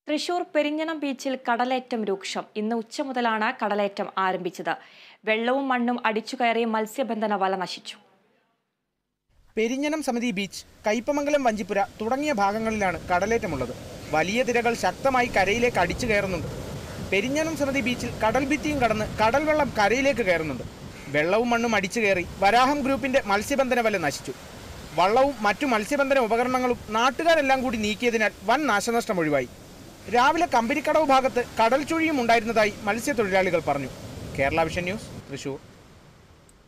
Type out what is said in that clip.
തൃശൂർ പെരിഞ്ഞണം ബീച്ചിൽ കടലേറ്റം രൂക്ഷം ഇന്ന് ഉച്ച മുതലാണ് കടലേറ്റം ആരംഭിച്ചത് വെള്ളവും മണ്ണും അടിച്ചുകയറി മത്സ്യബന്ധന വല നശിച്ചു പെരിഞ്ഞനം സമിതി ബീച്ച് കയ്പമംഗലം വഞ്ചിപ്പുര തുടങ്ങിയ ഭാഗങ്ങളിലാണ് കടലേറ്റമുള്ളത് വലിയ തിരകൾ ശക്തമായി കരയിലേക്ക് അടിച്ചു കയറുന്നുണ്ട് പെരിഞ്ഞനം സമിതി ബീച്ചിൽ കടൽ ഭിത്തിയും കടന്ന് കടൽ വെള്ളം കരയിലേക്ക് കയറുന്നുണ്ട് വെള്ളവും മണ്ണും അടിച്ചു കയറി വരാഹം ഗ്രൂപ്പിന്റെ മത്സ്യബന്ധന വല നശിച്ചു വള്ളവും മറ്റു മത്സ്യബന്ധന ഉപകരണങ്ങളും നാട്ടുകാരെല്ലാം കൂടി നീക്കിയതിനാൽ വൻ നാശനഷ്ടം ഒഴിവായി രാവിലെ കമ്പനിക്കടവ് ഭാഗത്ത് കടൽ ചുഴിയും ഉണ്ടായിരുന്നതായി മത്സ്യത്തൊഴിലാളികൾ പറഞ്ഞു കേരള വിഷൻ ന്യൂസ് തൃശൂർ